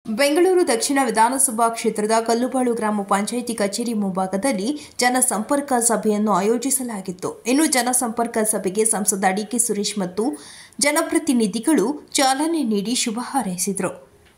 ಬೆಂಗಳೂರು ದಕ್ಷಿಣ ವಿಧಾನಸಭಾ ಕ್ಷೇತ್ರದ ಕಲ್ಲುಬಾಳು ಗ್ರಾಮ ಪಂಚಾಯಿತಿ ಕಚೇರಿ ಮುಂಭಾಗದಲ್ಲಿ ಜನಸಂಪರ್ಕ ಸಭೆಯನ್ನು ಆಯೋಜಿಸಲಾಗಿತ್ತು ಇನ್ನು ಜನಸಂಪರ್ಕ ಸಭೆಗೆ ಸಂಸದ ಡಿಕೆ ಸುರೇಶ್ ಮತ್ತು ಜನಪ್ರತಿನಿಧಿಗಳು ಚಾಲನೆ ನೀಡಿ ಶುಭ ಹಾರೈಸಿದರು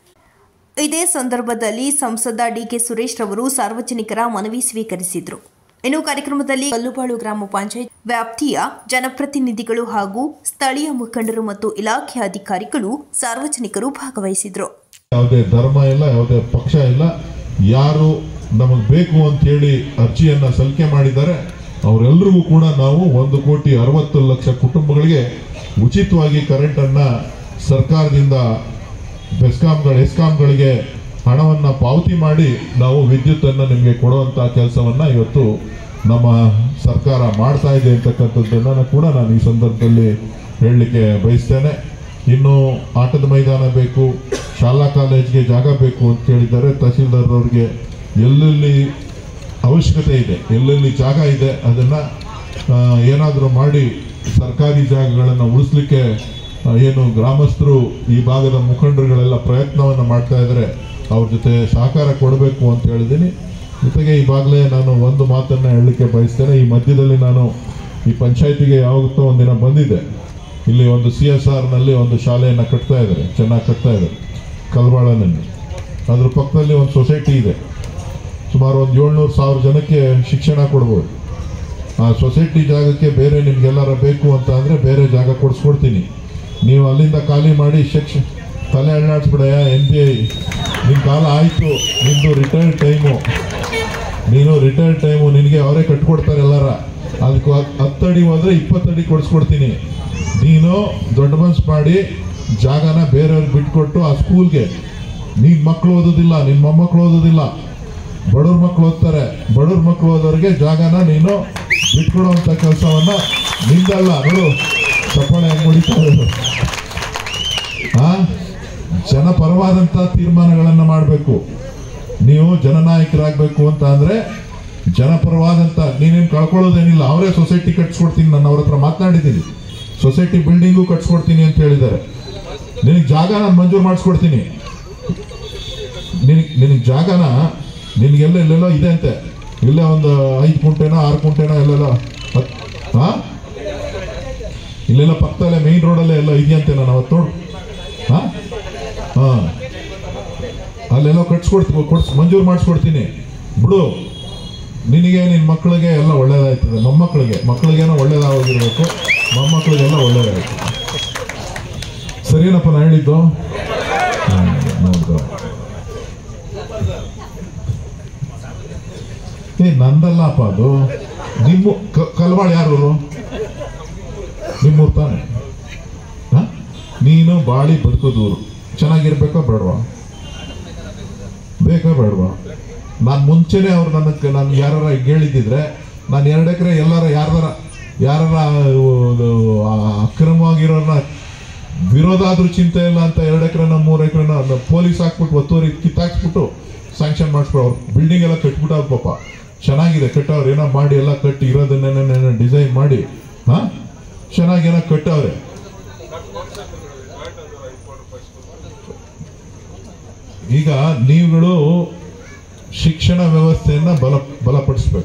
ಇದೇ ಸಂದರ್ಭದಲ್ಲಿ ಸಂಸದ ಡಿಕೆ ಸುರೇಶ್ ರವರು ಸಾರ್ವಜನಿಕರ ಮನವಿ ಸ್ವೀಕರಿಸಿದರು ಇನ್ನು ಕಾರ್ಯಕ್ರಮದಲ್ಲಿ ಕಲ್ಲುಬಾಳು ಗ್ರಾಮ ಪಂಚಾಯತ್ ವ್ಯಾಪ್ತಿಯ ಜನಪ್ರತಿನಿಧಿಗಳು ಹಾಗೂ ಸ್ಥಳೀಯ ಮುಖಂಡರು ಮತ್ತು ಇಲಾಖೆ ಅಧಿಕಾರಿಗಳು ಸಾರ್ವಜನಿಕರು ಭಾಗವಹಿಸಿದರು ಯಾವುದೇ ಧರ್ಮ ಇಲ್ಲ ಯಾವುದೇ ಪಕ್ಷ ಇಲ್ಲ ಯಾರು ನಮಗೆ ಬೇಕು ಅಂತ ಹೇಳಿ ಅರ್ಜಿಯನ್ನ ಸಲ್ಲಿಕೆ ಮಾಡಿದ್ದಾರೆ ಅವರೆಲ್ಲರಿಗೂ ಕೂಡ ನಾವು ಒಂದು ಕೋಟಿ ಅರವತ್ತು ಲಕ್ಷ ಕುಟುಂಬಗಳಿಗೆ ಉಚಿತವಾಗಿ ಕರೆಂಟ್ ಅನ್ನ ಸರ್ಕಾರದಿಂದ ಬೆಸ್ಕಾಂಗಳ ಎಸ್ಕಾಂಗಳಿಗೆ ಹಣವನ್ನ ಪಾವತಿ ಮಾಡಿ ನಾವು ವಿದ್ಯುತ್ ಅನ್ನ ನಿಮಗೆ ಕೊಡುವಂತ ಕೆಲಸವನ್ನ ಇವತ್ತು ನಮ್ಮ ಸರ್ಕಾರ ಮಾಡ್ತಾ ಇದೆ ಅಂತಕ್ಕಂಥದ್ದನ್ನ ಕೂಡ ನಾನು ಈ ಸಂದರ್ಭದಲ್ಲಿ ಹೇಳಲಿಕ್ಕೆ ಬಯಸ್ತೇನೆ ಇನ್ನು ಆಟದ ಮೈದಾನ ಬೇಕು ಶಾಲಾ ಕಾಲೇಜ್ಗೆ ಜಾಗ ಬೇಕು ಅಂತ ಕೇಳಿದ್ದಾರೆ ತಹಸೀಲ್ದಾರ್ ಅವ್ರಿಗೆ ಎಲ್ಲೆಲ್ಲಿ ಅವಶ್ಯಕತೆ ಇದೆ ಎಲ್ಲೆಲ್ಲಿ ಜಾಗ ಇದೆ ಅದನ್ನ ಏನಾದರೂ ಮಾಡಿ ಸರ್ಕಾರಿ ಜಾಗಗಳನ್ನು ಉಳಿಸ್ಲಿಕ್ಕೆ ಆ, ಏನು ಗ್ರಾಮಸ್ಥರು ಈ ಭಾಗದ ಮುಖಂಡರುಗಳೆಲ್ಲ ಪ್ರಯತ್ನವನ್ನು ಮಾಡ್ತಾ ಇದ್ದಾರೆ ಅವ್ರ ಜೊತೆ ಸಹಕಾರ ಕೊಡಬೇಕು ಅಂತ ಹೇಳಿದ್ದೀನಿ ಜೊತೆಗೆ ಈಗಾಗಲೇ ನಾನು ಒಂದು ಮಾತನ್ನ ಹೇಳಲಿಕ್ಕೆ ಬಯಸ್ತೇನೆ ಈ ಮಧ್ಯದಲ್ಲಿ ನಾನು ಈ ಪಂಚಾಯತಿಗೆ ಯಾವತ್ತೋ ಒಂದಿನ ಬಂದಿದ್ದೆ ಇಲ್ಲಿ ಒಂದು ಸಿ ಎಸ್ ಆರ್ನಲ್ಲಿ ಒಂದು ಶಾಲೆಯನ್ನು ಕಟ್ತಾ ಇದ್ದಾರೆ ಚೆನ್ನಾಗಿ ಕಟ್ತಾ ಇದ್ದಾರೆ ಕಲ್ವಾಳನಲ್ಲಿ ಅದ್ರ ಪಕ್ಕದಲ್ಲಿ ಒಂದು ಸೊಸೈಟಿ ಇದೆ ಸುಮಾರು ಒಂದು ಏಳ್ನೂರು ಸಾವಿರ ಜನಕ್ಕೆ ಶಿಕ್ಷಣ ಕೊಡ್ಬೋದು ಆ ಸೊಸೈಟಿ ಜಾಗಕ್ಕೆ ಬೇರೆ ನಿಮ್ಗೆಲ್ಲಾರ ಬೇಕು ಅಂತ ಅಂದರೆ ಬೇರೆ ಜಾಗ ಕೊಡಿಸ್ಕೊಡ್ತೀನಿ ನೀವು ಅಲ್ಲಿಂದ ಖಾಲಿ ಮಾಡಿ ಶಿಕ್ಷ ತಲೆ ಅಳ್ಳಾಡ್ಸ್ಬಿಡಯ್ಯ ಎನ್ ಬಿ ಐ ನಿನ್ನ ಕಾಲ ಆಯಿತು ನಿಂದು ರಿಟೈರ್ಡ್ ಟೈಮು ನೀನು ರಿಟೈರ್ಡ್ ಟೈಮು ನಿನಗೆ ಅವರೇ ಕಟ್ಕೊಡ್ತಾರೆ ಎಲ್ಲಾರ ಅದಕ್ಕೆ ಹತ್- ಹತ್ತಡಿ ಹೋದ್ರೆ ಇಪ್ಪತ್ತಡಿ ಕೊಡಿಸ್ಕೊಡ್ತೀನಿ ನೀನು ದೊಡ್ಡ ಮನ್ಸು ಮಾಡಿ ಜಾಗನ ಬೇರೆಯವ್ರಿಗೆ ಬಿಟ್ಕೊಟ್ಟು ಆ ಸ್ಕೂಲ್ಗೆ ನೀನ್ ಮಕ್ಕಳು ಓದೋದಿಲ್ಲ ನಿನ್ನ ಮೊಮ್ಮಕ್ಕಳು ಓದೋದಿಲ್ಲ ಬಡವ್ರ ಮಕ್ಕಳು ಓದ್ತಾರೆ ಬಡವ್ರ ಮಕ್ಕಳು ಓದೋರಿಗೆ ಜಾಗನ ನೀನು ಬಿಟ್ಕೊಡುವಂಥ ಕೆಲಸವನ್ನ ನಿಂದಲ್ಲ ನೋಡು ಚಪ್ಪಾಳೆ ಹೆಂಗ್ ಹೊಡಿತಾ ಇರೋದು. ಆ ಜನಪರವಾದಂಥ ತೀರ್ಮಾನಗಳನ್ನು ಮಾಡಬೇಕು ನೀವು ಜನನಾಯಕರಾಗಬೇಕು ಅಂತ ಅಂದ್ರೆ ಜನಪರವಾದಂಥ ನೀನೇನು ಕಳ್ಕೊಳ್ಳೋದೇನಿಲ್ಲ ಅವರೇ ಸೊಸೈಟಿ ಕಟ್ಸ್ಕೊಡ್ತೀನಿ ನಾನು ಅವ್ರ ಹತ್ರ ಮಾತನಾಡಿದ್ದೀನಿ ಸೊಸೈಟಿ ಬಿಲ್ಡಿಂಗು ಕಟ್ಸ್ಕೊಡ್ತೀನಿ ಅಂತ ಹೇಳಿದ್ದಾರೆ ನಿನಗೆ ಜಾಗ ನಾನು ಮಂಜೂರು ಮಾಡಿಸ್ಕೊಡ್ತೀನಿ ನಿನಗೆ ನಿನಗೆ ಜಾಗನ ನಿನಗೆಲ್ಲ ಇಲ್ಲೆಲ್ಲೋ ಇದೆ ಅಂತೆ ಇಲ್ಲೇ ಒಂದು ಐದು ಕುಂಟೆನೋ ಆರು ಕುಂಟೆನೋ ಎಲ್ಲೆಲ್ಲ ಹತ್- ಹಾ ಇಲ್ಲೆಲ್ಲ ಪಕ್ಕದಲ್ಲೇ ಮೇನ್ ರೋಡಲ್ಲೇ ಎಲ್ಲ ಇದೆಯಂತೆ ನಾನು ಅವತ್ತು ನೋಡು ಹಾ ಹಾ ಅಲ್ಲೆಲ್ಲೋ ಕಟ್ಸ್ಕೊಡ್ತೀವಿ ಕೊಡ್ಸ್ ಮಂಜೂರು ಮಾಡಿಸ್ಕೊಡ್ತೀನಿ ಬಿಡು ನಿನಗೆ ನಿನ್ನ ಮಕ್ಕಳಿಗೆ ಎಲ್ಲ ಒಳ್ಳೇದಾಯ್ತದೆ ಮೊಮ್ಮಕ್ಕಳಿಗೆ ಮಕ್ಕಳಿಗೇನೋ ಒಳ್ಳೇದಾಗಿರ್ಬೇಕು ಮೊಮ್ಮಕ್ಕಳಿಗೆಲ್ಲ ಒಳ್ಳೇದಾಯ್ತು ಸರಿನಪ್ಪ ನಾ ಹೇಳಿದ್ದು ಹ್ಮ್, ಹೌದು. ಏ ನಂದಲ್ಲಪ್ಪ ಅದು ನಿಮ್ಮ ಕ- ಕಲ್ವಾಳ ಯಾರು ನಿಮ್ಮೂರು ತಾನೆ ಹ? ನೀನು ಬಾಳಿ ಬದುಕೋದೂರು ಚೆನ್ನಾಗಿರ್ಬೇಕಾ ಬೇಡವಾ ಬೇಕಾ ಬೇಡವಾ ನಾನು ಮುಂಚೆನೆ ಅವ್ರು ನನಗೆ ನಾನು ಯಾರ ಹೇಳಿದ್ದಿದ್ರೆ ನಾನು ಎರಡು ಎಕರೆ ಎಲ್ಲಾರ ಯಾರ್ದಾರ ಯಾರ ಅಕ್ರಮವಾಗಿರೋರ್ನ ವಿರೋಧ ಆದ್ರೂ ಚಿಂತೆ ಇಲ್ಲ ಅಂತ ಎರಡು ಎಕರೆನ ಮೂರು ಎಕರೆನ ಪೊಲೀಸ್ ಹಾಕ್ಬಿಟ್ಟು ಒತ್ತುವರಿ ಕಿತ್ತಾಕ್ಸ್ಬಿಟ್ಟು ಸ್ಯಾಂಕ್ಷನ್ ಮಾಡಿಸ್ಬಿಡು ಅವ್ರು ಬಿಲ್ಡಿಂಗ್ ಎಲ್ಲ ಕಟ್ಬಿಟ್ಟವ್ರು ಪಾಪ ಚೆನ್ನಾಗಿದೆ ಕಟ್ಟವ್ರು ಏನೋ ಮಾಡಿ ಎಲ್ಲ ಕಟ್ಟಿ ಇರೋದನ್ನೇನೇನೋ ಡಿಸೈನ್ ಮಾಡಿ ಹಾ ಚೆನ್ನಾಗಿ ಏನೋ ಕಟ್ಟವ್ರೆ ಈಗ ನೀವುಗಳು ಶಿಕ್ಷಣ ವ್ಯವಸ್ಥೆಯನ್ನ ಬಲ ಬಲಪಡಿಸ್ಬೇಕು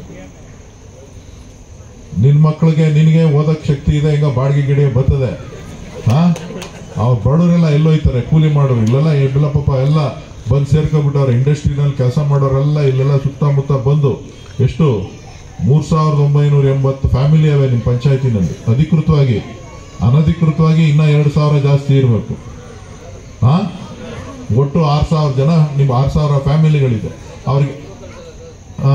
ನಿನ್ ಮಕ್ಕಳಿಗೆ ನಿನಗೆ ಓದಕ್ ಶಕ್ತಿ ಇದೆ ಈಗ ಬಾಡಿಗೆ ಗಿಡ ಬರ್ತದೆ ಹಾ ಅವ್ರು ಬಡವರೆಲ್ಲ ಎಲ್ಲೋಯ್ತಾರೆ ಕೂಲಿ ಮಾಡೋರು ಇಲ್ಲೆಲ್ಲ ಇಲ್ಲೆಲ್ಲ ಪಾಪ ಎಲ್ಲ ಬಂದು ಸೇರ್ಕೊಂಡ್ಬಿಟ್ಟವ್ರೆ ಇಂಡಸ್ಟ್ರಿನಲ್ಲಿ ಕೆಲಸ ಮಾಡೋರೆಲ್ಲ ಇಲ್ಲೆಲ್ಲ ಸುತ್ತಮುತ್ತ ಬಂದು ಎಷ್ಟು ಮೂರ್ ಸಾವಿರದ ಒಂಬೈನೂರ ಎಂಬತ್ತು ಫ್ಯಾಮಿಲಿ ಅವೆ ನಿಮ್ಮ ಪಂಚಾಯತಿನಲ್ಲಿ ಅಧಿಕೃತವಾಗಿ ಅನಧಿಕೃತವಾಗಿ ಇನ್ನ ಎರಡು ಸಾವಿರ ಜಾಸ್ತಿ ಇರಬೇಕು ಹಾ ಒಟ್ಟು ಆರು ಸಾವಿರ ಜನ ನಿಮ್ಮ ಆರು ಸಾವಿರ ಫ್ಯಾಮಿಲಿಗಳಿದೆ ಅವ್ರಿಗೆ ಹಾ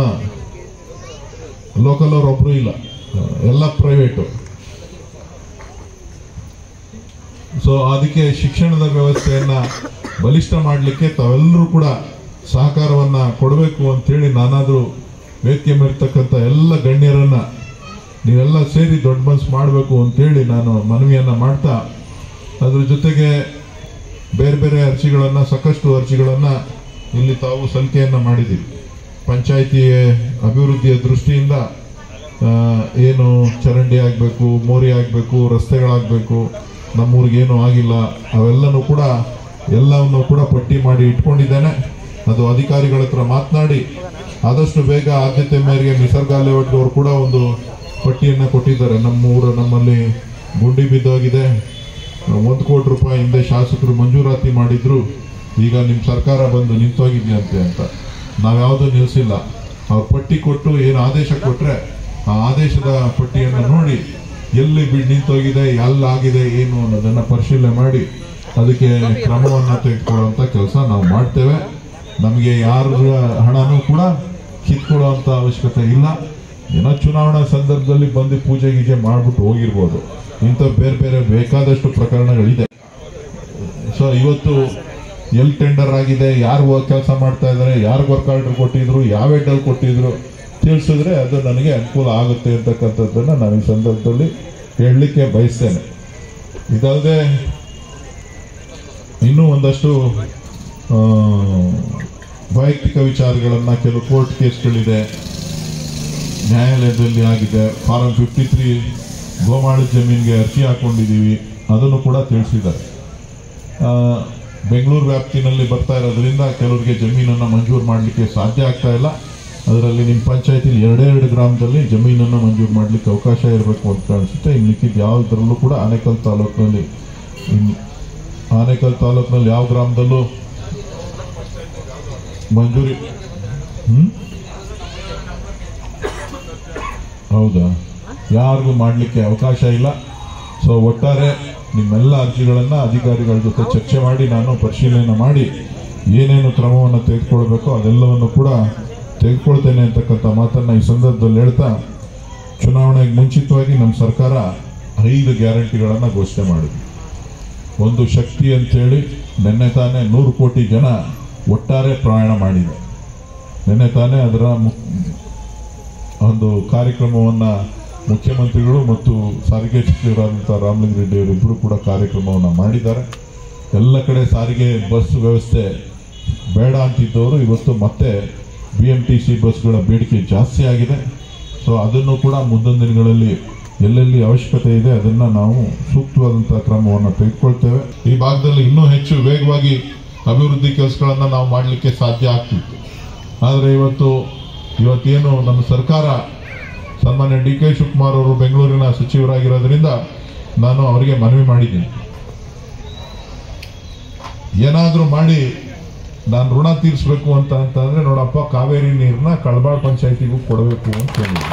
ಲೋಕಲ್ ಅವ್ರು ಒಬ್ರು ಇಲ್ಲ ಹಾ, ಎಲ್ಲ ಪ್ರೈವೇಟು ಸೊ ಅದಕ್ಕೆ ಶಿಕ್ಷಣದ ವ್ಯವಸ್ಥೆಯನ್ನ ಬಲಿಷ್ಠ ಮಾಡಲಿಕ್ಕೆ ತಾವೆಲ್ಲರೂ ಕೂಡ ಸಹಕಾರವನ್ನ ಕೊಡಬೇಕು ಅಂತೇಳಿ ನಾನಾದರೂ ವೇದಿಕೆ ಮೇಲಿರ್ತಕ್ಕಂಥ ಎಲ್ಲ ಗಣ್ಯರನ್ನ ನೀವೆಲ್ಲ ಸೇರಿ ದೊಡ್ಡ ಮನಸ್ಸು ಮಾಡಬೇಕು ಅಂತೇಳಿ ನಾನು ಮನವಿಯನ್ನ ಮಾಡ್ತಾ ಅದ್ರ ಜೊತೆಗೆ ಬೇರೆ ಬೇರೆ ಅರ್ಜಿಗಳನ್ನ ಸಾಕಷ್ಟು ಅರ್ಜಿಗಳನ್ನ ಇಲ್ಲಿ ತಾವು ಸಲ್ಲಿಕೆಯನ್ನ ಮಾಡಿದ್ದೀವಿ ಪಂಚಾಯಿತಿ ಅಭಿವೃದ್ಧಿಯ ದೃಷ್ಟಿಯಿಂದ ಆ, ಏನು ಚರಂಡಿ ಆಗಬೇಕು ಮೋರಿ ಆಗಬೇಕು ರಸ್ತೆಗಳಾಗಬೇಕು ನಮ್ಮೂರಿಗೆ ಏನು ಆಗಿಲ್ಲ ಅವೆಲ್ಲನೂ ಕೂಡ ಎಲ್ಲವನ್ನು ಕೂಡ ಪಟ್ಟಿ ಮಾಡಿ ಇಟ್ಕೊಂಡಿದ್ದೇನೆ ಅದು ಅಧಿಕಾರಿಗಳ ಹತ್ರ ಮಾತನಾಡಿ ಆದಷ್ಟು ಬೇಗ ಆದ್ಯತೆ ಮೇರೆಗೆ ನಿಸರ್ಗಾಲಯದವರು ಕೂಡ ಒಂದು ಪಟ್ಟಿಯನ್ನು ಕೊಟ್ಟಿದ್ದಾರೆ ನಮ್ಮ ಊರು ನಮ್ಮಲ್ಲಿ ಗುಂಡಿ ಬಿದ್ದೋಗಿದೆ ಒಂದು ಕೋಟಿ ರೂಪಾಯಿ ಹಿಂದೆ ಶಾಸಕರು ಮಂಜೂರಾತಿ ಮಾಡಿದ್ರು ಈಗ ನಿಮ್ಮ ಸರ್ಕಾರ ಬಂದು ನಿಂತೋಗಿದೆಯಂತೆ ಅಂತ ನಾವ್ಯಾವುದೂ ನಿಲ್ಲಿಸಿಲ್ಲ ಅವ್ರು ಪಟ್ಟಿ ಕೊಟ್ಟು ಏನು ಆದೇಶ ಕೊಟ್ಟರೆ ಆ ಆದೇಶದ ಪಟ್ಟಿಯನ್ನು ನೋಡಿ ಎಲ್ಲಿ ಬಿಡ್ ನಿಂತೋಗಿದೆ ಎಲ್ಲಾಗಿದೆ ಏನು ಅನ್ನೋದನ್ನು ಪರಿಶೀಲನೆ ಮಾಡಿ ಅದಕ್ಕೆ ಕ್ರಮವನ್ನು ತೆಗೆದುಕೊಳ್ಳುವಂಥ ಕೆಲಸ ನಾವು ಮಾಡ್ತೇವೆ ನಮಗೆ ಯಾರ ಹಣನೂ ಕೂಡ ಕಿತ್ಕೊಳ್ಳುವಂಥ ಅವಶ್ಯಕತೆ ಇಲ್ಲ ಏನೋ ಚುನಾವಣಾ ಸಂದರ್ಭದಲ್ಲಿ ಬಂದು ಪೂಜೆ ಗೀಜೆ ಮಾಡ್ಬಿಟ್ಟು ಹೋಗಿರ್ಬೋದು ಇಂಥ ಬೇರೆ ಬೇರೆ ಬೇಕಾದಷ್ಟು ಪ್ರಕರಣಗಳಿದೆ ಸೊ ಇವತ್ತು ಎಲ್ಲಿ ಟೆಂಡರ್ ಆಗಿದೆ ಯಾರು ಕೆಲಸ ಮಾಡ್ತಾ ಇದ್ದಾರೆ ಯಾರು ವರ್ಕ್ ಆರ್ಡರ್ ಕೊಟ್ಟಿದ್ರು ಯಾವ ಹೆಡ್ಡಲ್ಲಿ ಕೊಟ್ಟಿದ್ರು ತಿಳಿಸಿದ್ರೆ ಅದು ನನಗೆ ಅನುಕೂಲ ಆಗುತ್ತೆ ಅಂತಕ್ಕಂಥದ್ದನ್ನು ನಾನು ಈ ಸಂದರ್ಭದಲ್ಲಿ ಹೇಳಲಿಕ್ಕೆ ಬಯಸ್ತೇನೆ ಇದಲ್ಲದೆ ಇನ್ನೂ ಒಂದಷ್ಟು ಆ, ವೈಯಕ್ತಿಕ ವಿಚಾರಗಳನ್ನು ಕೆಲವು ಕೋರ್ಟ್ ಕೇಸ್ಗಳಿದೆ ನ್ಯಾಯಾಲಯದಲ್ಲಿ ಆಗಿದೆ ಫಾರಂ ಫಿಫ್ಟಿ ತ್ರೀ ಗೋಮಾಳ ಜಮೀನಿಗೆ ಅರ್ಜಿ ಹಾಕೊಂಡಿದ್ದೀವಿ ಅದನ್ನು ಕೂಡ ತಿಳಿಸಿದ್ದಾರೆ ಆ, ಬೆಂಗಳೂರು ವ್ಯಾಪ್ತಿನಲ್ಲಿ ಬರ್ತಾ ಇರೋದ್ರಿಂದ ಕೆಲವರಿಗೆ ಜಮೀನನ್ನು ಮಂಜೂರು ಮಾಡಲಿಕ್ಕೆ ಸಾಧ್ಯ ಆಗ್ತಾ ಇಲ್ಲ ಅದರಲ್ಲಿ ನಿಮ್ಮ ಪಂಚಾಯತಿಲಿ ಎರಡೇ ಎರಡು ಗ್ರಾಮದಲ್ಲಿ ಜಮೀನನ್ನು ಮಂಜೂರು ಮಾಡಲಿಕ್ಕೆ ಅವಕಾಶ ಇರಬೇಕು ಅಂತ ಅನಿಸುತ್ತೆ ಇನ್ನು ಮಿಕ್ಕಿದ ಯಾವುದರಲ್ಲೂ ಕೂಡ ಆನೇಕಲ್ ತಾಲೂಕಿನಲ್ಲಿ ಇನ್ನು ಆನೇಕಲ್ ತಾಲೂಕಿನಲ್ಲಿ ಯಾವ ಗ್ರಾಮದಲ್ಲೂ ಮಂಜೂರಿ ಹ್ಮ್ ಹೌದಾ ಯಾರಿಗೂ ಮಾಡಲಿಕ್ಕೆ ಅವಕಾಶ ಇಲ್ಲ ಸೊ ಒಟ್ಟಾರೆ ನಿಮ್ಮೆಲ್ಲ ಅರ್ಜಿಗಳನ್ನು ಅಧಿಕಾರಿಗಳ ಜೊತೆ ಚರ್ಚೆ ಮಾಡಿ ನಾನು ಪರಿಶೀಲನೆ ಮಾಡಿ ಏನೇನು ಕ್ರಮವನ್ನು ತೆಗೆದುಕೊಳ್ಬೇಕೋ ಅದೆಲ್ಲವನ್ನು ಕೂಡ ತೆಗೆದುಕೊಳ್ತೇನೆ ಅಂತಕ್ಕಂಥ ಮಾತನ್ನು ಈ ಸಂದರ್ಭದಲ್ಲಿ ಹೇಳ್ತಾ ಚುನಾವಣೆಗೆ ಮುಂಚಿತವಾಗಿ ನಮ್ಮ ಸರ್ಕಾರ ಐದು ಗ್ಯಾರಂಟಿಗಳನ್ನು ಘೋಷಣೆ ಮಾಡಿದೆ ಒಂದು ಶಕ್ತಿ ಅಂತೇಳಿ ನಿನ್ನೆ ತಾನೇ ನೂರು ಕೋಟಿ ಜನ ಒಟ್ಟಾರೆ ಪ್ರಯಾಣ ಮಾಡಿದೆ ನಿನ್ನೆ ತಾನೇ ಅದರ ಮು- ಒಂದು ಕಾರ್ಯಕ್ರಮವನ್ನು ಮುಖ್ಯಮಂತ್ರಿಗಳು ಮತ್ತು ಸಾರಿಗೆ ಸಚಿವರಾದಂಥ ರಾಮಲಿಂಗ ರೆಡ್ಡಿ ಅವರಿಬ್ಬರು ಕೂಡ ಕಾರ್ಯಕ್ರಮವನ್ನು ಮಾಡಿದ್ದಾರೆ ಎಲ್ಲ ಕಡೆ ಸಾರಿಗೆ ಬಸ್ ವ್ಯವಸ್ಥೆ ಬೇಡ ಅಂತಿದ್ದವರು ಇವತ್ತು ಮತ್ತೆ ಬಿ ಎಮ್ ಟಿ ಸಿ ಬಸ್ಗಳ ಬೇಡಿಕೆ ಜಾಸ್ತಿ ಆಗಿದೆ ಸೊ ಅದನ್ನು ಕೂಡ ಮುಂದಿನ ದಿನಗಳಲ್ಲಿ ಎಲ್ಲೆಲ್ಲಿ ಅವಶ್ಯಕತೆ ಇದೆ ಅದನ್ನು ನಾವು ಸೂಕ್ತವಾದಂಥ ಕ್ರಮವನ್ನು ತೆಗೆದುಕೊಳ್ತೇವೆ ಈ ಭಾಗದಲ್ಲಿ ಇನ್ನೂ ಹೆಚ್ಚು ವೇಗವಾಗಿ ಅಭಿವೃದ್ಧಿ ಕೆಲಸಗಳನ್ನು ನಾವು ಮಾಡಲಿಕ್ಕೆ ಸಾಧ್ಯ ಆಗ್ತಿತ್ತು ಆದರೆ ಇವತ್ತು ಇವತ್ತೇನು ನಮ್ಮ ಸರ್ಕಾರ ಸನ್ಮಾನ್ಯ ಡಿ ಕೆ ಶಿವಕುಮಾರ್ ಅವರು ಬೆಂಗಳೂರಿನ ಸಚಿವರಾಗಿರೋದ್ರಿಂದ ನಾನು ಅವರಿಗೆ ಮನವಿ ಮಾಡಿದ್ದೀನಿ ಏನಾದರೂ ಮಾಡಿ ನಾನು ಋಣ ತೀರಿಸಬೇಕು ಅಂತ ಅಂತಂದ್ರೆ ನೋಡಪ್ಪ ಕಾವೇರಿ ನೀರನ್ನ ಕಳಬಾಳ್ ಪಂಚಾಯತಿಗೂ ಕೊಡಬೇಕು ಅಂತ ಹೇಳಿದ್ರು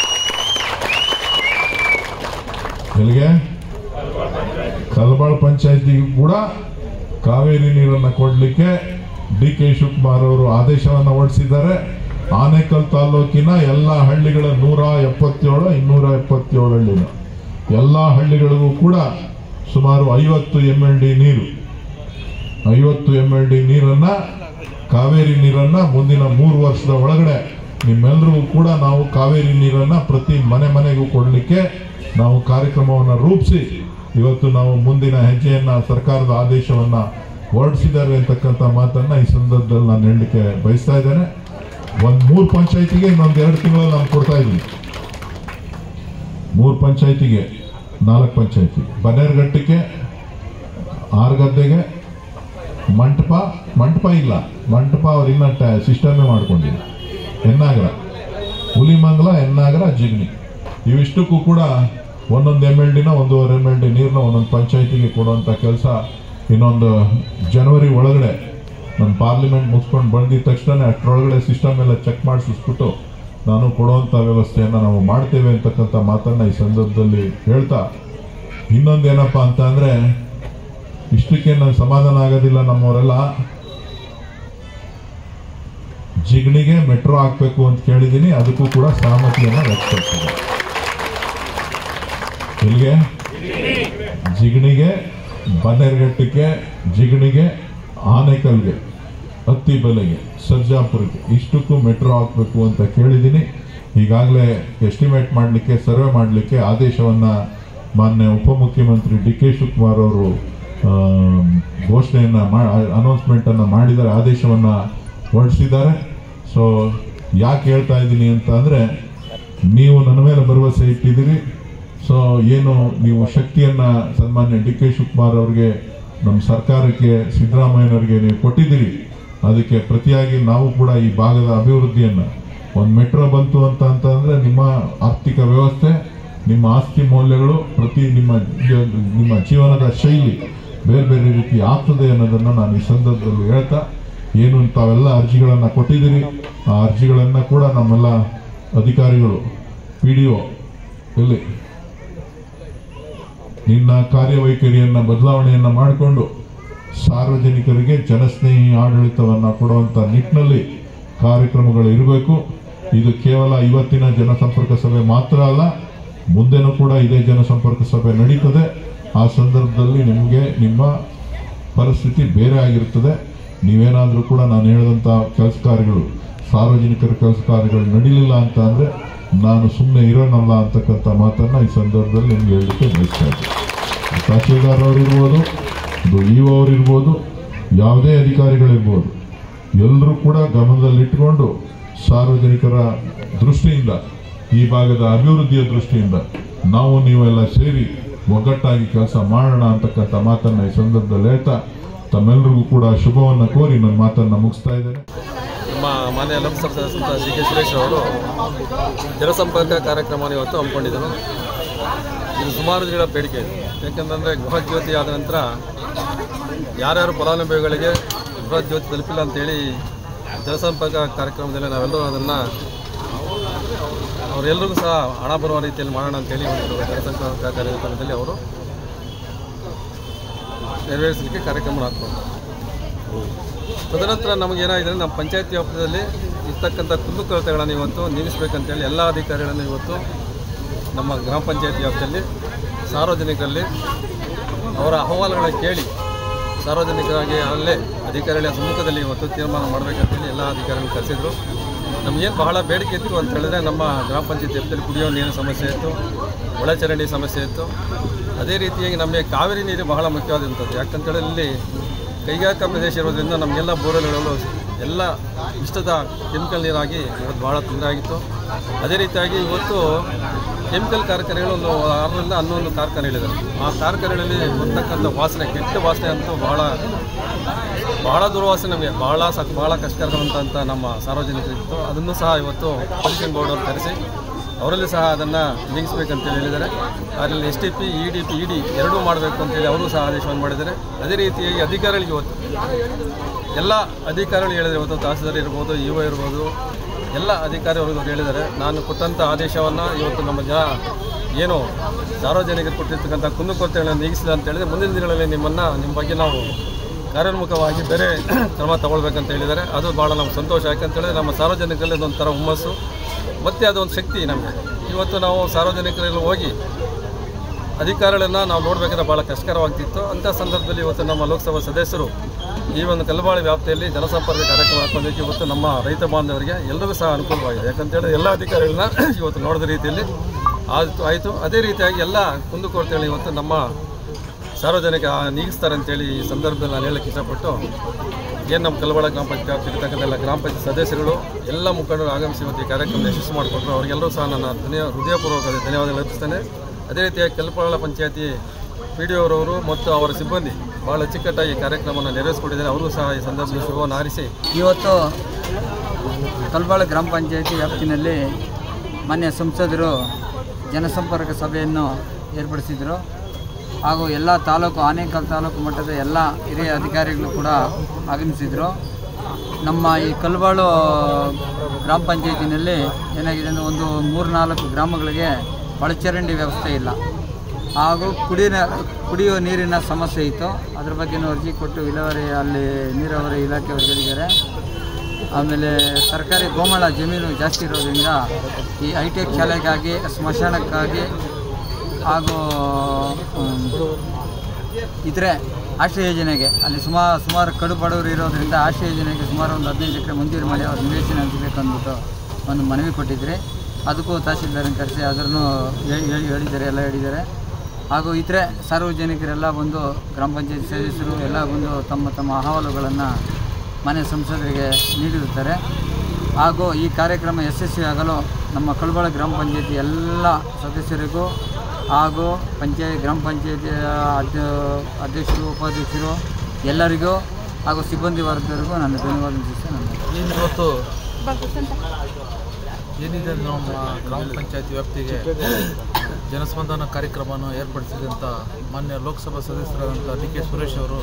ಎಲ್ಲಿಗೆ ಕಲಬಾಳ್ ಪಂಚಾಯತಿಗೂ ಕೂಡ ಕಾವೇರಿ ನೀರನ್ನು ಕೊಡಲಿಕ್ಕೆ ಡಿ ಕೆ ಶಿವಕುಮಾರ್ ಅವರು ಆದೇಶವನ್ನು ಹೊರಡಿಸಿದ್ದಾರೆ ಆನೇಕಲ್ ತಾಲೂಕಿನ ಎಲ್ಲ ಹಳ್ಳಿಗಳ ನೂರ ಎಪ್ಪತ್ತೇಳು ಇನ್ನೂರ ಎಪ್ಪತ್ತೇಳು ಹಳ್ಳಿನ ಎಲ್ಲ ಹಳ್ಳಿಗಳಿಗೂ ಕೂಡ ಸುಮಾರು ಐವತ್ತು ಎಮ್ ಎಲ್ ಡಿ ನೀರು ಐವತ್ತು ಎಮ್ ಎಲ್ ಡಿ ನೀರನ್ನ ಕಾವೇರಿ ನೀರನ್ನ ಮುಂದಿನ ಮೂರು ವರ್ಷದ ಒಳಗಡೆ ನಿಮ್ಮೆಲ್ಲರಿಗೂ ಕೂಡ ನಾವು ಕಾವೇರಿ ನೀರನ್ನ ಪ್ರತಿ ಮನೆ ಮನೆಗೂ ಕೊಡಲಿಕ್ಕೆ ನಾವು ಕಾರ್ಯಕ್ರಮವನ್ನು ರೂಪಿಸಿ ಇವತ್ತು ನಾವು ಮುಂದಿನ ಹೆಜ್ಜೆಯನ್ನ ಸರ್ಕಾರದ ಆದೇಶವನ್ನ ಹೊರಡಿಸಿದ್ದಾರೆ ಅಂತಕ್ಕಂಥ ಮಾತನ್ನ ಈ ಸಂದರ್ಭದಲ್ಲಿ ನಾನು ಹೇಳಲಿಕ್ಕೆ ಬಯಸ್ತಾ ಇದ್ದೇನೆ ಒಂದು ಮೂರು ಪಂಚಾಯತಿಗೆ ಇನ್ನೊಂದು ಎರಡು ತಿಂಗಳಲ್ಲಿ ನಾನು ಕೊಡ್ತಾ ಇದ್ದೀನಿ ಮೂರು ಪಂಚಾಯತಿಗೆ ನಾಲ್ಕು ಪಂಚಾಯತಿ ಬನ್ನೇರುಘಟ್ಟಕ್ಕೆ ಆರು ಗದ್ದೆಗೆ ಮಂಟಪ ಮಂಟಪ ಇಲ್ಲ ಮಂಟಪ ಅವ್ರು ಇನ್ನ ಸಿಸ್ಟಮೇ ಮಾಡ್ಕೊಂಡಿಲ್ಲ ಹೆನ್ನಾಗರ ಹುಲಿಮಂಗಲ ಹೆನ್ನಾಗರ ಜಿಗ್ನಿ ಇವಿಷ್ಟಕ್ಕೂ ಕೂಡ ಒಂದೊಂದು ಎಮ್ ಎಲ್ ಡಿನ ಒಂದೂವರೆ ಎಮ್ ಎಲ್ ಡಿ ನೀರನ್ನ ಒಂದೊಂದು ಪಂಚಾಯತಿಗೆ ಕೊಡುವಂಥ ಕೆಲಸ ಇನ್ನೊಂದು ಜನವರಿ ಒಳಗಡೆ ನಮ್ಮ ಪಾರ್ಲಿಮೆಂಟ್ ಮುಗಿಸ್ಕೊಂಡು ಬಂದಿದ ತಕ್ಷಣ ಅಷ್ಟರೊಳಗಡೆ ಸಿಸ್ಟಮ್ ಎಲ್ಲ ಚೆಕ್ ಮಾಡಿಸ್ಬಿಟ್ಟು ನಾನು ಕೊಡುವಂಥ ವ್ಯವಸ್ಥೆಯನ್ನು ನಾವು ಮಾಡ್ತೇವೆ ಅಂತಕ್ಕಂಥ ಮಾತನ್ನು ಈ ಸಂದರ್ಭದಲ್ಲಿ ಹೇಳ್ತಾ ಇನ್ನೊಂದೇನಪ್ಪ ಅಂತ ಅಂದರೆ ಇಷ್ಟಕ್ಕೆ ನಾನು ಸಮಾಧಾನ ಆಗೋದಿಲ್ಲ ನಮ್ಮವರೆಲ್ಲ ಜಿಗಣಿಗೆ ಮೆಟ್ರೋ ಹಾಕ್ಬೇಕು ಅಂತ ಕೇಳಿದ್ದೀನಿ ಅದಕ್ಕೂ ಕೂಡ ಸಹಮತಿಯನ್ನು ವ್ಯಕ್ತಪಡಿಸಿದೆ ಎಲ್ಲಿಗೆ ಜಿಗಣಿಗೆ ಬನ್ನೇರುಘಟ್ಟಕ್ಕೆ ಜಿಗಣಿಗೆ ಆನೇಕಲ್ಗೆ ಹತ್ತಿ ಬೆಲೆಗೆ ಸರ್ಜಾಪುರಕ್ಕೆ ಇಷ್ಟಕ್ಕೂ ಮೆಟ್ರೋ ಹಾಕಬೇಕು ಅಂತ ಕೇಳಿದ್ದೀನಿ ಈಗಾಗಲೇ ಎಸ್ಟಿಮೇಟ್ ಮಾಡಲಿಕ್ಕೆ ಸರ್ವೆ ಮಾಡಲಿಕ್ಕೆ ಆದೇಶವನ್ನು ಮಾನ್ಯ ಉಪಮುಖ್ಯಮಂತ್ರಿ ಡಿ ಕೆ ಶಿವಕುಮಾರ್ ಅವರು ಘೋಷಣೆಯನ್ನು ಮಾ ಅನೌನ್ಸ್ಮೆಂಟನ್ನು ಮಾಡಿದ್ದಾರೆ ಆದೇಶವನ್ನು ಹೊರಡಿಸಿದ್ದಾರೆ ಸೊ ಯಾಕೆ ಹೇಳ್ತಾ ಇದ್ದೀನಿ ಅಂತ ಅಂದರೆ ನೀವು ನನ್ನ ಮೇಲೆ ಭರವಸೆ ಇಟ್ಟಿದ್ದೀರಿ ಸೊ ಏನು ನೀವು ಶಕ್ತಿಯನ್ನು ಸನ್ಮಾನ್ಯ ಡಿ ಕೆ ಶಿವಕುಮಾರ್ ಅವರಿಗೆ ನಮ್ಮ ಸರ್ಕಾರಕ್ಕೆ ಸಿದ್ದರಾಮಯ್ಯನವರಿಗೆ ನೀವು ಕೊಟ್ಟಿದ್ದೀರಿ ಅದಕ್ಕೆ ಪ್ರತಿಯಾಗಿ ನಾವು ಕೂಡ ಈ ಭಾಗದ ಅಭಿವೃದ್ಧಿಯನ್ನು ಒಂದು ಮೆಟ್ರೋ ಬಂತು ಅಂತ ಅಂತಂದ್ರೆ ನಿಮ್ಮ ಆರ್ಥಿಕ ವ್ಯವಸ್ಥೆ ನಿಮ್ಮ ಆಸ್ತಿ ಮೌಲ್ಯಗಳು ಪ್ರತಿ ನಿಮ್ಮ ಜ- ನಿಮ್ಮ ಜೀವನದ ಶೈಲಿ ಬೇರೆ ಬೇರೆ ರೀತಿ ಆಗ್ತದೆ ಅನ್ನೋದನ್ನು ನಾನು ಈ ಸಂದರ್ಭದಲ್ಲಿ ಹೇಳ್ತಾ ಏನು ತಾವೆಲ್ಲ ಅರ್ಜಿಗಳನ್ನು ಕೊಟ್ಟಿದ್ದೀರಿ ಆ ಅರ್ಜಿಗಳನ್ನು ಕೂಡ ನಮ್ಮೆಲ್ಲ ಅಧಿಕಾರಿಗಳು ಪಿ ಡಿ ಒ ಎಲ್ಲಿ ನಿನ್ನ ಕಾರ್ಯವೈಖರಿಯನ್ನು ಬದಲಾವಣೆಯನ್ನು ಮಾಡಿಕೊಂಡು ಸಾರ್ವಜನಿಕರಿಗೆ ಜನಸ್ನೇಹಿ ಆಡಳಿತವನ್ನು ಕೊಡುವಂಥ ನಿಟ್ಟಿನಲ್ಲಿ ಕಾರ್ಯಕ್ರಮಗಳು ಇರಬೇಕು ಇದು ಕೇವಲ ಇವತ್ತಿನ ಜನಸಂಪರ್ಕ ಸಭೆ ಮಾತ್ರ ಅಲ್ಲ ಮುಂದೆನೂ ಕೂಡ ಇದೇ ಜನಸಂಪರ್ಕ ಸಭೆ ನಡೀತದೆ ಆ ಸಂದರ್ಭದಲ್ಲಿ ನಿಮಗೆ ನಿಮ್ಮ ಪರಿಸ್ಥಿತಿ ಬೇರೆ ಆಗಿರ್ತದೆ ನೀವೇನಾದರೂ ಕೂಡ ನಾನು ಹೇಳಿದಂಥ ಕೆಲಸ ಕಾರ್ಯಗಳು ಸಾರ್ವಜನಿಕರ ಕೆಲಸ ಕಾರ್ಯಗಳು ನಡೀಲಿಲ್ಲ ಅಂತ ಅಂದರೆ ನಾನು ಸುಮ್ಮನೆ ಇರೋನಲ್ಲ ಅಂತಕ್ಕಂಥ ಮಾತನ್ನು ಈ ಸಂದರ್ಭದಲ್ಲಿ ನಿಮ್ಗೆ ಹೇಳಲಿಕ್ಕೆ ಬಯಸ್ತಾ ಇದ್ದೀನಿ ತಹಶೀಲ್ದಾರ್ ಅವರು ಇರ್ಬೋದು ಇದು ಇ ಅವರು ಇರ್ಬೋದು ಯಾವುದೇ ಅಧಿಕಾರಿಗಳಿರ್ಬೋದು ಎಲ್ಲರೂ ಕೂಡ ಗಮನದಲ್ಲಿಟ್ಟುಕೊಂಡು ಸಾರ್ವಜನಿಕರ ದೃಷ್ಟಿಯಿಂದ ಈ ಭಾಗದ ಅಭಿವೃದ್ಧಿಯ ದೃಷ್ಟಿಯಿಂದ ನಾವು ನೀವೆಲ್ಲ ಸೇರಿ ಒಗ್ಗಟ್ಟಾಗಿ ಕೆಲಸ ಮಾಡೋಣ ಅಂತಕ್ಕಂಥ ಮಾತನ್ನು ಈ ಸಂದರ್ಭದಲ್ಲಿ ಹೇಳ್ತಾ ತಮ್ಮೆಲ್ಲರಿಗೂ ಕೂಡ ಶುಭವನ್ನು ಕೋರಿ ನನ್ನ ಮಾತನ್ನು ಮುಗಿಸ್ತಾ ಇದ್ದೇನೆ ನಮ್ಮ ಮಾನ್ಯ ಲೋಕಸಭಾ ಸದಸ್ಯರಾದ ಸಿ ಕೆ ಸುರೇಶ್ ಅವರು ಜನಸಂಪರ್ಕ ಕಾರ್ಯಕ್ರಮವನ್ನು ಇವತ್ತು ಹಮ್ಮಿಕೊಂಡಿದ್ದರು ಇದು ಸುಮಾರು ದಿನಗಳ ಬೇಡಿಕೆ ಇದೆ ಯಾಕೆಂತಂದರೆ ಗೃಹ ಜ್ಯೋತಿ ಆದ ನಂತರ ಯಾರ್ಯಾರು ಫಲಾನುಭವಿಗಳಿಗೆ ಗೃಹ ಜ್ಯೋತಿ ತಲುಪಿಲ್ಲ ಅಂತೇಳಿ ಜನಸಂಪರ್ಕ ಕಾರ್ಯಕ್ರಮದಲ್ಲಿ ನಾವೆಲ್ಲರೂ ಅದನ್ನು ಅವರೆಲ್ಲರಿಗೂ ಸಹ ಹಣ ಬರುವ ರೀತಿಯಲ್ಲಿ ಮಾಡೋಣ ಅಂತೇಳಿ ಒಂದು ಜನಸಂಪರ್ಕ ಕಾರ್ಯಕ್ರಮದಲ್ಲಿ ಅವರು ನೆರವೇರಿಸಲಿಕ್ಕೆ ಕಾರ್ಯಕ್ರಮ ಹಾಕ್ಕೊಂಡು ತದನಂತರ ನಮಗೇನಾಗಿದೆ ನಮ್ಮ ಪಂಚಾಯತಿ ವ್ಯಾಪ್ತಿಯಲ್ಲಿ ಇರ್ತಕ್ಕಂಥ ಕುಂದುಕೊರತೆಗಳನ್ನು ಇವತ್ತು ನಿಲ್ಲಿಸಬೇಕಂತೇಳಿ ಎಲ್ಲ ಅಧಿಕಾರಿಗಳನ್ನು ಇವತ್ತು ನಮ್ಮ ಗ್ರಾಮ ಪಂಚಾಯತಿ ವ್ಯಾಪ್ತಿಯಲ್ಲಿ ಸಾರ್ವಜನಿಕರಲ್ಲಿ ಅವರ ಅಹವಾಲುಗಳನ್ನು ಕೇಳಿ ಸಾರ್ವಜನಿಕರಾಗಿ ಅಲ್ಲೇ ಅಧಿಕಾರಿಗಳ ಸಮ್ಮುಖದಲ್ಲಿ ಇವತ್ತು ತೀರ್ಮಾನ ಮಾಡಬೇಕಂತೇಳಿ ಎಲ್ಲ ಅಧಿಕಾರಿಗಳು ಕರೆಸಿದ್ರು ನಮಗೇನು ಬಹಳ ಬೇಡಿಕೆ ಇತ್ತು ಅಂತ ಹೇಳಿದ್ರೆ ನಮ್ಮ ಗ್ರಾಮ ಪಂಚಾಯತಿ ವ್ಯಾಪ್ತಿಯಲ್ಲಿ ಕುಡಿಯೋ ನೀರಿನ ಸಮಸ್ಯೆ ಇತ್ತು ಒಳಚರಂಡಿ ಸಮಸ್ಯೆ ಇತ್ತು ಅದೇ ರೀತಿಯಾಗಿ ನಮಗೆ ಕಾವೇರಿ ನೀರು ಬಹಳ ಮುಖ್ಯವಾದಂಥದ್ದು ಯಾಕಂತೇಳಿ ಇಲ್ಲಿ ಕೈಗಾರಿಕಾ ಪ್ರದೇಶ ಇರೋದ್ರಿಂದ ನಮಗೆಲ್ಲ ಬೋರ್ವೆಲ್ಗಳು ಎಲ್ಲ ಇಷ್ಟದ ಕೆಮಿಕಲ್ ನೀರಾಗಿ ಇವತ್ತು ಭಾಳ ತೊಂದರೆ ಆಗಿತ್ತು ಅದೇ ರೀತಿಯಾಗಿ ಇವತ್ತು ಕೆಮಿಕಲ್ ಕಾರ್ಖಾನೆಗಳು ಒಂದು ಆರರಿಂದ ಹನ್ನೊಂದು ಕಾರ್ಖಾನೆಗಳಿದ್ದಾವೆ ಆ ಕಾರ್ಖಾನೆಗಳಲ್ಲಿ ಬರ್ತಕ್ಕಂಥ ವಾಸನೆ ಕೆಟ್ಟ ವಾಸನೆ ಅಂತೂ ಬಹಳ ಬಹಳ ದುರ್ವಾಸನೆ ನಮಗೆ ಬಹಳ ಸಾಕು ಬಹಳ ಕಷ್ಟಕರವಂತ ನಮ್ಮ ಸಾರ್ವಜನಿಕರಿತ್ತು ಅದನ್ನು ಸಹ ಇವತ್ತು ಪೊಲ್ಯೂಷನ್ ಬೋರ್ಡ್ ಅವರು ಕರೆಸಿ ಅವರಲ್ಲಿ ಸಹ ಅದನ್ನು ನೀಗಿಸ್ಬೇಕಂತೇಳಿ ಹೇಳಿದ್ದಾರೆ ಅದರಲ್ಲಿ S T P E D P E D ಎರಡೂ ಮಾಡಬೇಕು ಅಂತೇಳಿ ಅವರು ಸಹ ಆದೇಶವನ್ನು ಮಾಡಿದ್ದಾರೆ ಅದೇ ರೀತಿಯಾಗಿ ಅಧಿಕಾರಿಗಳಿಗೆ ಇವತ್ತು ಎಲ್ಲ ಅಧಿಕಾರಿಗಳು ಹೇಳಿದರೆ ಇವತ್ತು ತಹಸೀಲ್ದಾರ್ ಇರ್ಬೋದು ಇ ಒ ಇರ್ಬೋದು ಎಲ್ಲ ಅಧಿಕಾರಿಗಳು ಅವ್ರು ಹೇಳಿದ್ದಾರೆ ನಾನು ಕೊಟ್ಟಂಥ ಆದೇಶವನ್ನು ಇವತ್ತು ನಮ್ಮ ಜನ ಏನು ಸಾರ್ವಜನಿಕರು ಕೊಟ್ಟಿರ್ತಕ್ಕಂಥ ಕುಂದುಕೊರತೆಗಳನ್ನು ನೀಗಿಸಿಲ್ಲ ಅಂತ ಹೇಳಿದ್ರೆ ಮುಂದಿನ ದಿನಗಳಲ್ಲಿ ನಿಮ್ಮನ್ನು ನಿಮ್ಮ ಬಗ್ಗೆ ನಾವು ಕಾರ್ಯೋನ್ಮುಖವಾಗಿ ಬೇರೆ ಕ್ರಮ ತಗೊಳ್ಬೇಕಂತ ಹೇಳಿದ್ದಾರೆ ಅದು ಭಾಳ ನಮ್ಗೆ ಸಂತೋಷ ಯಾಕಂತ ಹೇಳಿದ್ರೆ ನಮ್ಮ ಸಾರ್ವಜನಿಕರಲ್ಲಿ ಅದೊಂಥರ ಹುಮ್ಮಸ್ಸು ಮತ್ತು ಅದೊಂದು ಶಕ್ತಿ ನಮಗೆ ಇವತ್ತು ನಾವು ಸಾರ್ವಜನಿಕರಲ್ಲಿ ಹೋಗಿ ಅಧಿಕಾರಿಗಳನ್ನು ನಾವು ನೋಡಬೇಕಾದ್ರೆ ಭಾಳ ಕಷ್ಟಕರವಾಗ್ತಿತ್ತು ಅಂಥ ಸಂದರ್ಭದಲ್ಲಿ ಇವತ್ತು ನಮ್ಮ ಲೋಕಸಭಾ ಸದಸ್ಯರು ಈ ಒಂದು ಕಲ್ಬಾಳಿ ವ್ಯಾಪ್ತಿಯಲ್ಲಿ ಜನಸಂಪರ್ಕ ಕಾರ್ಯಕ್ರಮ ಹಾಕೋದಕ್ಕೆ ಇವತ್ತು ನಮ್ಮ ರೈತ ಬಾಂಧವರಿಗೆ ಎಲ್ಲರಿಗೂ ಸಹ ಅನುಕೂಲವಾಗಿದೆ ಯಾಕಂತೇಳಿ ಎಲ್ಲ ಅಧಿಕಾರಿಗಳನ್ನ ಇವತ್ತು ನೋಡಿದ ರೀತಿಯಲ್ಲಿ ಆಯಿತು ಆಯಿತು ಅದೇ ರೀತಿಯಾಗಿ ಎಲ್ಲ ಕುಂದುಕೊರತೆಗಳು ಇವತ್ತು ನಮ್ಮ ಸಾರ್ವಜನಿಕ ನೀಗಿಸ್ತಾರೆ ಅಂತೇಳಿ ಈ ಸಂದರ್ಭದಲ್ಲಿ ನಾನು ಹೇಳಕ್ಕೆ ಇಷ್ಟಪಟ್ಟು ಏನು ನಮ್ಮ ಕಲ್ಬಾಳ ಗ್ರಾಮ ಪಂಚಾಯತ್ ಇರ್ತಕ್ಕಂಥ ಎಲ್ಲ ಗ್ರಾಮ ಪಂಚಾಯತ್ ಸದಸ್ಯರುಗಳು ಎಲ್ಲ ಮುಖಂಡರು ಆಗಮಿಸಿ ಇವತ್ತು ಈ ಕಾರ್ಯಕ್ರಮ ಯಶಸ್ಸು ಮಾಡಿಕೊಟ್ರು ಅವರಿಗೆಲ್ಲರೂ ಸಹ ನನ್ನ ಧನ್ಯ ಹೃದಯಪೂರ್ವಕ ಧನ್ಯವಾದಗಳು ಅರ್ಪಿಸ್ತೇನೆ ಅದೇ ರೀತಿಯಾಗಿ ಕಲ್ಬಾಳ ಪಂಚಾಯತಿ ಪಿ ಡಿ ಅವರವರು ಮತ್ತು ಅವರ ಸಿಬ್ಬಂದಿ ಭಾಳ ಅಚ್ಚುಕಟ್ಟಾಗಿ ಈ ಕಾರ್ಯಕ್ರಮವನ್ನು ನೆರವೇರಿಸಿಕೊಟ್ಟಿದ್ದಾರೆ ಅವರು ಸಹ ಈ ಸಂದರ್ಭದಲ್ಲಿ ಶುಭವನ್ನು ಹಾರಿಸಿ ಇವತ್ತು ಕಲ್ಬಾಳ ಗ್ರಾಮ ಪಂಚಾಯತಿ ವ್ಯಾಪ್ತಿನಲ್ಲಿ ಮಾನ್ಯ ಸಂಸದರು ಜನಸಂಪರ್ಕ ಸಭೆಯನ್ನು ಏರ್ಪಡಿಸಿದರು ಹಾಗೂ ಎಲ್ಲ ತಾಲೂಕು ಆನೇಕಲ್ ತಾಲೂಕು ಮಟ್ಟದ ಎಲ್ಲ ಹಿರಿಯ ಅಧಿಕಾರಿಗಳು ಕೂಡ ಆಗಮಿಸಿದರು ನಮ್ಮ ಈ ಕಲ್ಬಾಳು ಗ್ರಾಮ ಪಂಚಾಯತಿನಲ್ಲಿ ಏನಾಗಿದೆ ಅಂದರೆ ಒಂದು ಮೂರು ನಾಲ್ಕು ಗ್ರಾಮಗಳಿಗೆ ಒಳಚರಂಡಿ ವ್ಯವಸ್ಥೆ ಇಲ್ಲ ಹಾಗೂ ಕುಡಿಯ ಕುಡಿಯುವ ನೀರಿನ ಸಮಸ್ಯೆ ಇತ್ತು ಅದ್ರ ಬಗ್ಗೆನೂ ಅರ್ಜಿ ಕೊಟ್ಟು ವಿಲೇವಾರಿ ಅಲ್ಲಿ ನೀರಾವರಿ ಇಲಾಖೆಯವರು ಹೇಳಿದ್ದಾರೆ ಆಮೇಲೆ ಸರ್ಕಾರಿ ಗೋಮಾಳ ಜಮೀನು ಜಾಸ್ತಿ ಇರೋದ್ರಿಂದ ಈ ಹೈಟೆಕ್ ಶಾಲೆಗಾಗಿ ಸ್ಮಶಾನಕ್ಕಾಗಿ ಹಾಗೂ ಇತರೆ ಆಶ್ರಯ ಯೋಜನೆಗೆ ಅಲ್ಲಿ ಸುಮಾರು ಸುಮಾರು ಕಡು ಬಡವರು ಇರೋದ್ರಿಂದ ಆಶ್ರಯ ಯೋಜನೆಗೆ ಸುಮಾರು ಒಂದು ಹದಿನೈದು ಎಕರೆ ಮಂಜೂರು ಮಾಡಿ ಅವ್ರ ನಿವೇಶನ ಹಂಚಬೇಕು ಅಂದ್ಬಿಟ್ಟು ಒಂದು ಮನವಿ ಕೊಟ್ಟಿದ್ರಿ ಅದಕ್ಕೂ ತಹಸೀಲ್ದಾರನ್ನು ಕರೆಸಿ ಅದನ್ನು ಹೇಳಿ ಹೇಳಿ- ಹೇಳಿದ್ದಾರೆ ಎಲ್ಲ ಹೇಳಿದ್ದಾರೆ ಹಾಗೂ ಇತರೆ ಸಾರ್ವಜನಿಕರೆಲ್ಲ ಬಂದು ಗ್ರಾಮ ಪಂಚಾಯತ್ ಸದಸ್ಯರು ಎಲ್ಲ ಬಂದು ತಮ್ಮ ತಮ್ಮ ಅಹವಾಲುಗಳನ್ನು ಮನೆ ಸಂಸದರಿಗೆ ನೀಡಿರುತ್ತಾರೆ ಹಾಗೂ ಈ ಕಾರ್ಯಕ್ರಮ ಯಶಸ್ವಿಯಾಗಲು ನಮ್ಮ ಕಳಬಾಳ ಗ್ರಾಮ ಪಂಚಾಯತಿ ಎಲ್ಲ ಸದಸ್ಯರಿಗೂ ಹಾಗೂ ಪಂಚಾಯತ್ ಗ್ರಾಮ ಪಂಚಾಯತಿಯ ಅಧ್ಯ ಅಧ್ಯಕ್ಷರು ಉಪಾಧ್ಯಕ್ಷರು ಎಲ್ಲರಿಗೂ ಹಾಗೂ ಸಿಬ್ಬಂದಿ ವರ್ಗದವರಿಗೂ ನನ್ನ ಧನ್ಯವಾದ ತಿಳಿಸಿ ನಾನು ಏನು ಇವತ್ತು ಏನಿದೆ ನಮ್ಮ ಗ್ರಾಮ ಪಂಚಾಯತಿ ವ್ಯಾಪ್ತಿಗೆ ಜನಸ್ಪಂದನ ಕಾರ್ಯಕ್ರಮವನ್ನು ಏರ್ಪಡಿಸಿದಂಥ ಮಾನ್ಯ ಲೋಕಸಭಾ ಸದಸ್ಯರಾದಂಥ ಡಿ ಕೆ ಸುರೇಶ್ ಅವರು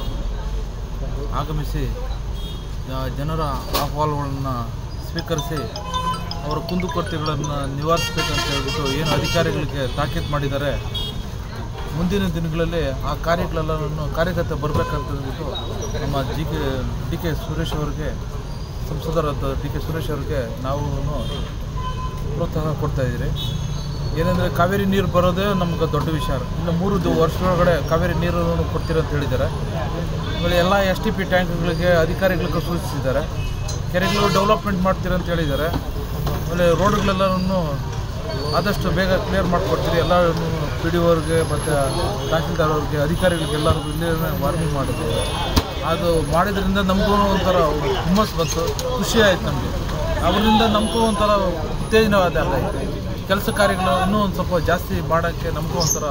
ಆಗಮಿಸಿ ಆ, ಜನರ ಅಹವಾಲುಗಳನ್ನು ಸ್ವೀಕರಿಸಿ ಅವರ ಕುಂದುಕೊರತೆಗಳನ್ನು ನಿವಾರಿಸಬೇಕಂತ ಹೇಳ್ಬಿಟ್ಟು ಏನು ಅಧಿಕಾರಿಗಳಿಗೆ ತಾಕೀತು ಮಾಡಿದ್ದಾರೆ ಮುಂದಿನ ದಿನಗಳಲ್ಲಿ ಆ ಕಾರ್ಯಗಳೆಲ್ಲವನ್ನು ಕಾರ್ಯಗತ ಬರಬೇಕಂತ ಹೇಳ್ಬಿಟ್ಟು ನಮ್ಮ ಜಿ ಕೆ ಡಿ ಕೆ ಸುರೇಶ್ ಅವರಿಗೆ ಸಂಸದರಾದ ಡಿ ಕೆ ಸುರೇಶ್ ಅವರಿಗೆ ನಾವು ಪ್ರೋತ್ಸಾಹ ಕೊಡ್ತಾ ಇದ್ದೀರಿ ಏನಂದರೆ ಕಾವೇರಿ ನೀರು ಬರೋದೇ ನಮ್ಗೆ ದೊಡ್ಡ ವಿಚಾರ ಇನ್ನು ಮೂರು ದ- ವರ್ಷದೊಳಗಡೆ ಕಾವೇರಿ ನೀರನ್ನು ಕೊಡ್ತೀರ ಅಂತ ಹೇಳಿದ್ದಾರೆ ಆಮೇಲೆ ಎಲ್ಲ ಎಸ್ ಟಿ ಪಿ ಟ್ಯಾಂಕ್ಗಳಿಗೆ ಅಧಿಕಾರಿಗಳಿಗೆ ಸೂಚಿಸಿದ್ದಾರೆ ಕೆರೆಗಳು ಡೆವಲಪ್ಮೆಂಟ್ ಮಾಡ್ತೀರ ಅಂತ ಹೇಳಿದ್ದಾರೆ ಆಮೇಲೆ ರೋಡ್ಗಳೆಲ್ಲನೂ ಆದಷ್ಟು ಬೇಗ ಕ್ಲಿಯರ್ ಮಾಡಿಕೊಡ್ತೀರಿ ಎಲ್ಲ ಪಿ ಡಿ ಅವ್ರಿಗೆ ಮತ್ತು ತಹಸೀಲ್ದಾರ್ ಅವ್ರಿಗೆ ಅಧಿಕಾರಿಗಳಿಗೆ ಎಲ್ಲರಿಗೂ ಇಲ್ಲೇ ವಾರ್ನಿಂಗ್ ಮಾಡಿದ್ರು ಅದು ಮಾಡಿದ್ರಿಂದ ನಮಗೂ ಒಂಥರ ಹುಮ್ಮಸ್ ಬಂತು ಖುಷಿ ಆಯ್ತು ನಮಗೆ ಅವರಿಂದ ನಮಗೂ ಒಂಥರ ಉತ್ತೇಜನವಾದ ಆಯ್ತು ಕೆಲಸ ಕಾರ್ಯಗಳು ಇನ್ನೂ ಒಂದು ಸ್ವಲ್ಪ ಜಾಸ್ತಿ ಮಾಡೋಕ್ಕೆ ನಮಗೂ ಒಂಥರ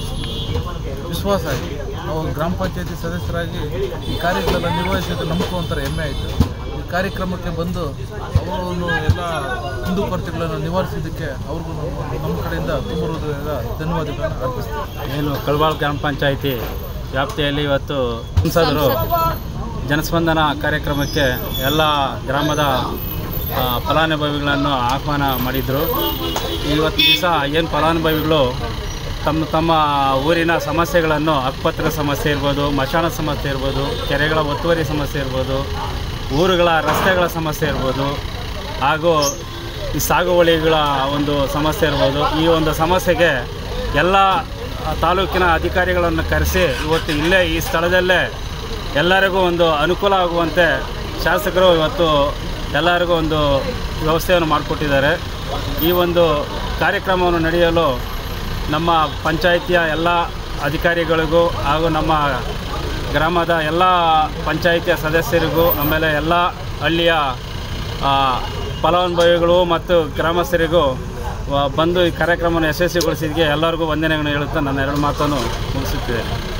ವಿಶ್ವಾಸ ಆಯಿತು ನಾವು ಗ್ರಾಮ ಪಂಚಾಯತಿ ಸದಸ್ಯರಾಗಿ ಈ ಕಾರ್ಯಗಳೆಲ್ಲ ನಿರ್ವಹಿಸಿದ್ರೆ ನಮಗೂ ಒಂಥರ ಹೆಮ್ಮೆ ಆಯಿತು ಈ ಕಾರ್ಯಕ್ರಮಕ್ಕೆ ಬಂದು ಅವರು ಎಲ್ಲ ಕುಂದುಕೊರತೆಗಳನ್ನು ನಿವಾರಿಸಿದ್ದಕ್ಕೆ ಅವ್ರಿಗೂ ನಮ್ಮ ನಮ್ಮ ಕಡೆಯಿಂದ ತುಂಬ ಹೃದಯದ ಧನ್ಯವಾದಗಳನ್ನು ಅರ್ಪಿಸ್ತೀನಿ ಏನು ಕಳವಾಳ ಗ್ರಾಮ ಪಂಚಾಯಿತಿ ವ್ಯಾಪ್ತಿಯಲ್ಲಿ ಇವತ್ತು ಸಂಸದರು ಜನಸ್ಪಂದನ ಕಾರ್ಯಕ್ರಮಕ್ಕೆ ಎಲ್ಲ ಗ್ರಾಮದ ಆ, ಫಲಾನುಭವಿಗಳನ್ನು ಆಹ್ವಾನ ಮಾಡಿದರು ಇವತ್ತು ದಿವಸ ಏನು ಫಲಾನುಭವಿಗಳು ತಮ್ಮ ತಮ್ಮ ಊರಿನ ಸಮಸ್ಯೆಗಳನ್ನು ಹಕ್ಕುಪತ್ರ ಸಮಸ್ಯೆ ಇರ್ಬೋದು ಮಶಾಣ ಸಮಸ್ಯೆ ಇರ್ಬೋದು ಕೆರೆಗಳ ಒತ್ತುವರಿ ಸಮಸ್ಯೆ ಇರ್ಬೋದು ಊರುಗಳ ರಸ್ತೆಗಳ ಸಮಸ್ಯೆ ಇರ್ಬೋದು ಹಾಗೂ ಈ ಸಾಗುವಳಿಗಳ ಒಂದು ಸಮಸ್ಯೆ ಇರ್ಬೋದು ಈ ಒಂದು ಸಮಸ್ಯೆಗೆ ಎಲ್ಲ ತಾಲೂಕಿನ ಅಧಿಕಾರಿಗಳನ್ನು ಕರೆಸಿ ಇವತ್ತು ಇಲ್ಲೇ ಈ ಸ್ಥಳದಲ್ಲೇ ಎಲ್ಲರಿಗೂ ಒಂದು ಅನುಕೂಲ ಆಗುವಂತೆ ಶಾಸಕರು ಇವತ್ತು ಎಲ್ಲರಿಗೂ ಒಂದು ವ್ಯವಸ್ಥೆಯನ್ನು ಮಾಡಿಕೊಟ್ಟಿದ್ದಾರೆ ಈ ಒಂದು ಕಾರ್ಯಕ್ರಮವನ್ನು ನಡೆಯಲು ನಮ್ಮ ಪಂಚಾಯಿತಿಯ ಎಲ್ಲ ಅಧಿಕಾರಿಗಳಿಗೂ ಹಾಗೂ ನಮ್ಮ ಗ್ರಾಮದ ಎಲ್ಲ ಪಂಚಾಯಿತಿಯ ಸದಸ್ಯರಿಗೂ ಆಮೇಲೆ ಎಲ್ಲ ಹಳ್ಳಿಯ ಆ, ಫಲಾನುಭವಿಗಳು ಮತ್ತು ಗ್ರಾಮಸ್ಥರಿಗೂ ವ- ಬಂದು ಈ ಕಾರ್ಯಕ್ರಮವನ್ನು ಯಶಸ್ವಿಗೊಳಿಸಿದ್ದಕ್ಕೆ ಎಲ್ಲರಿಗೂ ವಂದನೆಗಳನ್ನು ಹೇಳುತ್ತಾ ನನ್ನ ಎರಡು ಮಾತನ್ನು ಮುಗಿಸುತ್ತಿದ್ದೇನೆ